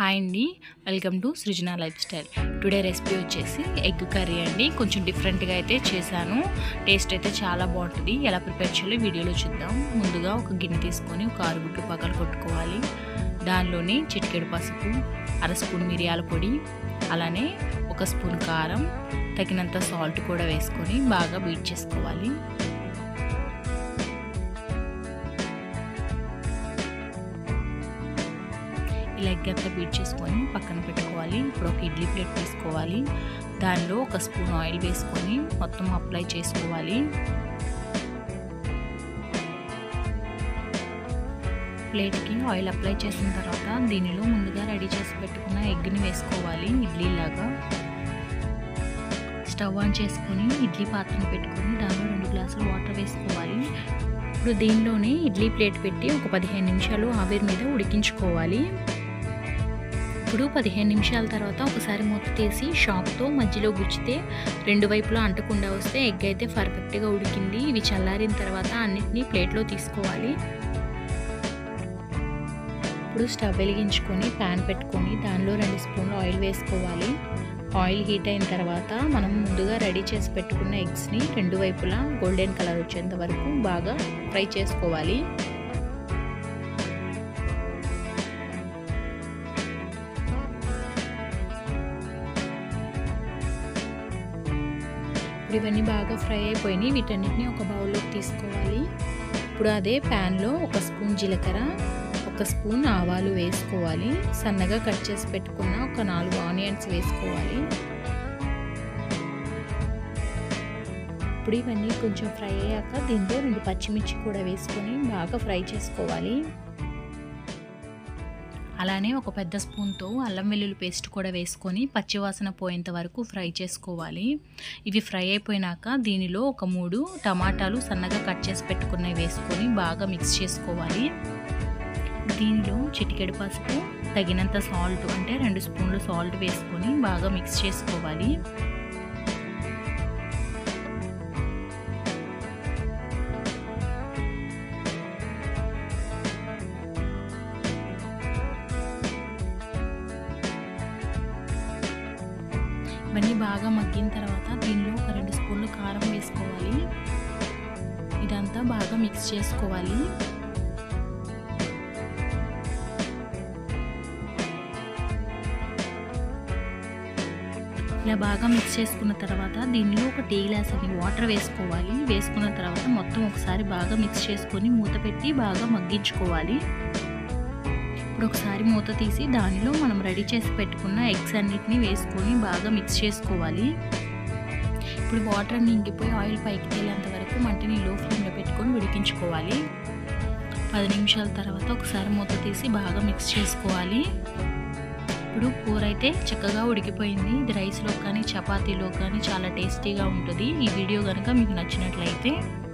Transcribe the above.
hi అండి welcome to Srujana life style today recipe వచ్చేసి egg curry అండి కొంచెం డిఫరెంట్గా అయితే చేశాను టేస్ట్ అయితే చాలా బాగుంటుంది ఎలా ప్రిపేర్ చేయాలో వీడియోలో చూద్దాం ముందుగా ఒక గిన్నె తీసుకొని ఒక ఆరుగుట్టు పక్కన కొట్టుకోవాలి దానిలోని చిటికెడు పసుపు అర స్పూన్ మిరియాల పొడి అలానే ఒక స్పూన్ కారం తగినంత సాల్ట్ కూడా వేసుకొని బాగా బీట్ చేసుకోవాలి ఇలా ఎగ్ అంతా బీట్ చేసుకొని పక్కన పెట్టుకోవాలి ఇప్పుడు ఒక ఇడ్లీ ప్లేట్ తీసుకోవాలి దానిలో ఒక స్పూన్ ఆయిల్ వేసుకొని మొత్తం అప్లై చేసుకోవాలి ప్లేట్కి ఆయిల్ అప్లై చేసిన తర్వాత దీనిలో ముందుగా రెడీ చేసి పెట్టుకున్న ఎగ్ని వేసుకోవాలి ఇడ్లీ లాగా స్టవ్ ఆన్ చేసుకొని ఇడ్లీ పాత్రను పెట్టుకొని దానిలో రెండు గ్లాసులు వాటర్ వేసుకోవాలి ఇప్పుడు దీనిలోనే ఇడ్లీ ప్లేట్ పెట్టి ఒక పదిహేను నిమిషాలు ఆవిరి మీద ఉడికించుకోవాలి ఇప్పుడు పదిహేను నిమిషాల తర్వాత ఒకసారి మూత తీసి షాక్తో మధ్యలో గుచ్చితే రెండు వైపులా అంటకుండా వస్తే ఎగ్ అయితే పర్ఫెక్ట్గా ఉడికింది ఇవి చల్లారిన తర్వాత అన్నిటినీ ప్లేట్లో తీసుకోవాలి ఇప్పుడు స్టవ్ వెలిగించుకొని ప్యాన్ పెట్టుకొని దానిలో రెండు స్పూన్లు ఆయిల్ వేసుకోవాలి ఆయిల్ హీట్ అయిన తర్వాత మనం ముందుగా రెడీ చేసి పెట్టుకున్న ఎగ్స్ని రెండు వైపులా గోల్డెన్ కలర్ వచ్చేంత వరకు బాగా ఫ్రై చేసుకోవాలి ఇప్పుడు ఇవన్నీ బాగా ఫ్రై అయిపోయినాయి వీటన్నిటిని ఒక బౌల్లోకి తీసుకోవాలి ఇప్పుడు అదే ప్యాన్లో ఒక స్పూన్ జీలకర్ర ఒక స్పూన్ ఆవాలు వేసుకోవాలి సన్నగా కట్ చేసి పెట్టుకున్న ఒక నాలుగు ఆనియన్స్ వేసుకోవాలి ఇప్పుడు ఇవన్నీ కొంచెం ఫ్రై అయ్యాక దీంట్లో రెండు పచ్చిమిర్చి కూడా వేసుకొని బాగా ఫ్రై చేసుకోవాలి అలానే ఒక పెద్ద స్పూన్తో అల్లం వెల్లుల్లి పేస్ట్ కూడా వేసుకొని పచ్చివాసన పోయేంత వరకు ఫ్రై చేసుకోవాలి ఇవి ఫ్రై అయిపోయినాక దీనిలో ఒక మూడు టమాటాలు సన్నగా కట్ చేసి పెట్టుకున్నవి వేసుకొని బాగా మిక్స్ చేసుకోవాలి దీనిలో చిటికెడు పసుపు తగినంత సాల్ట్ అంటే రెండు స్పూన్లు సాల్ట్ వేసుకొని బాగా మిక్స్ చేసుకోవాలి ఇవన్నీ బాగా మగ్గిన తర్వాత దీనిలో ఒక రెండు స్పూన్లు కారం వేసుకోవాలి ఇదంతా బాగా మిక్స్ చేసుకోవాలి ఇలా బాగా మిక్స్ చేసుకున్న తర్వాత దీనిలో ఒక టీ గ్లాస్ అని వాటర్ వేసుకోవాలి వేసుకున్న తర్వాత మొత్తం ఒకసారి బాగా మిక్స్ చేసుకొని మూత పెట్టి బాగా మగ్గించుకోవాలి ఇప్పుడు ఒకసారి మూత తీసి దానిలో మనం రెడీ చేసి పెట్టుకున్న ఎగ్స్ అన్నిటిని వేసుకొని బాగా మిక్స్ చేసుకోవాలి ఇప్పుడు వాటర్ అన్ని ఇంకిపోయి ఆయిల్ పైకి తేలేంత వరకు మంటని లో ఫ్లేమ్లో పెట్టుకొని ఉడికించుకోవాలి పది నిమిషాల తర్వాత ఒకసారి మూత తీసి బాగా మిక్స్ చేసుకోవాలి ఇప్పుడు కూర అయితే చక్కగా ఉడికిపోయింది ఇది రైస్లో కానీ చపాతీలో కానీ చాలా టేస్టీగా ఉంటుంది ఈ వీడియో కనుక మీకు నచ్చినట్లయితే